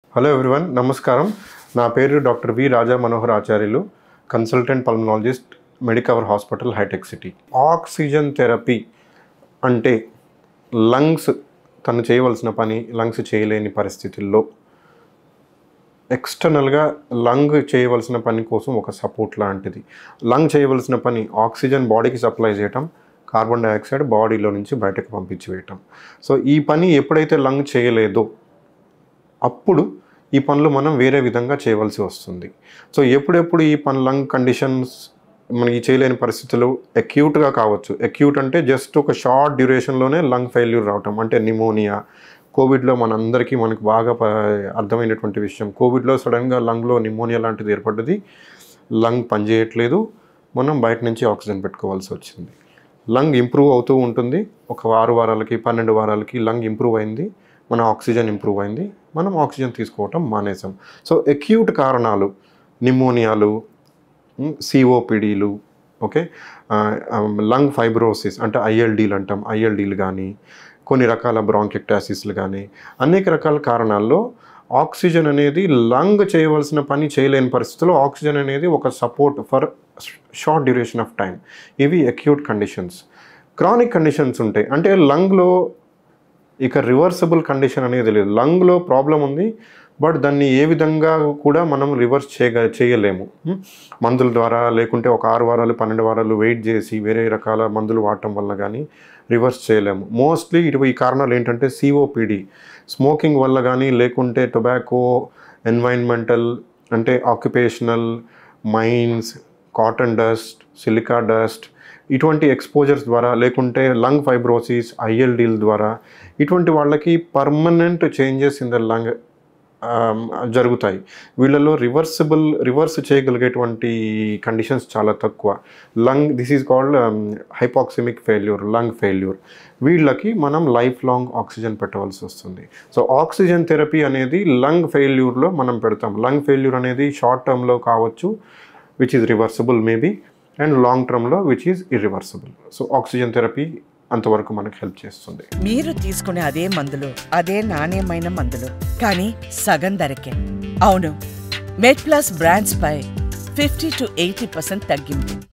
Hello everyone నమస్కారం నా పేరు doctor V Raja Manohar Acharyulu consultant pulmonologist Medicover hospital Hitec City oxygen therapy అంటే లంగ్స్ తను చేయవలసిన పని లంగ్స్ చేయలేని పరిస్థితుల్లో ఎక్స్టర్నల్గా లంగ్ చేయవలసిన పని కోసం ఒక సపోర్ట్ లాంటిది లంగ్ చేయవలసిన పని ఆక్సిజన్ బాడీకి సప్లై చేయటం కార్బన్ డైఆక్సైడ్ బాడీలో నుంచి బయటకు పంపించి వేయటం సో ఈ పని ఎప్పుడైతే లంగ్ చేయలేదో అప్పుడు ఈ పనులు మనం వేరే విధంగా చేయవలసి వస్తుంది సో ఎప్పుడెప్పుడు ఈ పని లంగ్ కండిషన్స్ మనకి చేయలేని పరిస్థితులు అక్యూట్గా కావచ్చు అక్యూట్ అంటే జస్ట్ ఒక షార్ట్ డ్యూరేషన్లోనే లంగ్ ఫెయిల్యూర్ రావటం అంటే నిమోనియా కోవిడ్లో మనందరికీ మనకు బాగా ప- అర్థమైనటువంటి విషయం కోవిడ్లో సడన్గా లంగ్లో నిమోనియా లాంటిది ఏర్పడ్డది లంగ్ పనిచేయట్లేదు మనం బయట నుంచి ఆక్సిజన్ పెట్టుకోవాల్సి వచ్చింది లంగ్ ఇంప్రూవ్ అవుతూ ఉంటుంది ఒక ఆరు వారాలకి పన్నెండు వారాలకి లంగ్ ఇంప్రూవ్ అయింది మన ఆక్సిజన్ ఇంప్రూవ్ అయింది మనం ఆక్సిజన్ తీసుకోవటం మానేసాం సో అక్యూట్ కారణాలు నిమోనియాలు సిఓపిడీలు ఓకే లంగ్ ఫైబ్రోసిస్ అంటే ఐఎల్డీలు అంటాం ఐఎల్డీలు కానీ కొన్ని రకాల బ్రాంకెక్టాసిస్లు కానీ అనేక రకాల కారణాల్లో ఆక్సిజన్ అనేది లంగ్ చేయవలసిన పని చేయలేని పరిస్థితుల్లో ఆక్సిజన్ అనేది ఒక support for short duration of time ఇవి అక్యూట్ కండిషన్స్ క్రానిక్ కండిషన్స్ ఉంటాయి అంటే లంగ్లో ఇక రివర్సబుల్ కండిషన్ అనేది లేదు లంగ్లో ప్రాబ్లం ఉంది బట్ దాన్ని ఏ విధంగా కూడా మనం రివర్స్ చేయగ చేయలేము ఉం? మందుల ద్వారా లేకుంటే ఒక ఆరు వారాలు పన్నెండు వారాలు వెయిట్ చేసి వేరే రకాల మందులు వాడటం వల్ల కానీ రివర్స్ చేయలేము మోస్ట్లీ ఇటు ఈ కారణాలు ఏంటంటే సిఓపిడి స్మోకింగ్ వల్ల కానీ లేకుంటే టొబాకో ఎన్వైర్న్మెంటల్ అంటే occupational mines cotton dust silica dust ఇటువంటి ఎక్స్పోజర్స్ ద్వారా లేకుంటే లంగ్ ఫైబ్రోసిస్ ఐఎల్డీల ద్వారా ఇటువంటి వాళ్ళకి permanent changes in the lung జరుగుతాయి వీళ్ళలో రివర్సిబుల్ రివర్స్ చేయగలిగేటువంటి కండిషన్స్ చాలా తక్కువ lung this is called hypoxemic failure lung failure వీళ్ళకి మనం లైఫ్ లాంగ్ ఆక్సిజన్ పెట్టవలసి వస్తుంది సో ఆక్సిజన్ థెరపీ అనేది లంగ్ ఫెయిల్యూర్లో మనం పెడతాం లంగ్ ఫెయిల్యూర్ అనేది షార్ట్ టర్మ్లో కావచ్చు which is reversible maybe and long టర్మ్లో which is irreversible so oxygen therapy అంతవరకు మనకు హెల్ప్ చేస్తుంది మీరు తీసుకునే అదే మందులు అదే నాణ్యమైన మందులు కానీ సగం ధరకే అవును మెడ్ ప్లస్ బ్రాండ్స్ పై ఫిఫ్టీ టు ఎయిటీ పర్సెంట్ తగ్గింపు